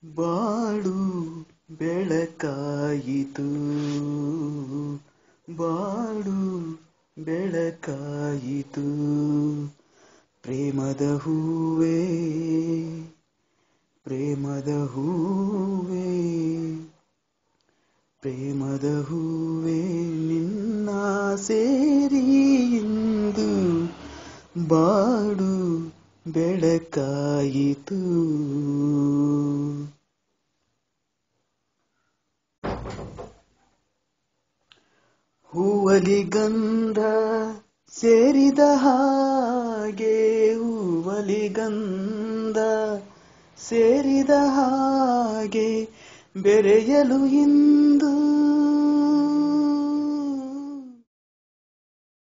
ಬಾಳು ಬೆಳಕಾಯಿತು ಬಾಳು ಬೆಳಕಾಯಿತು ಪ್ರೇಮದ ಹೂವೇ ಪ್ರೇಮದ ಹೂವೇ ಪ್ರೇಮದ ಹೂವೇ ನಿನ್ನ ಸೇರಿ ಇಂದು ಬಾಡು ಬೆಳಕಾಯಿತು ಹೂವಲಿ ಗಂಧ ಸೇರಿದ ಹಾಗೆ ಹೂವಲಿ ಗಂಧ ಸೇರಿದ ಹಾಗೆ ಬೆರೆಯಲು ಇಂದು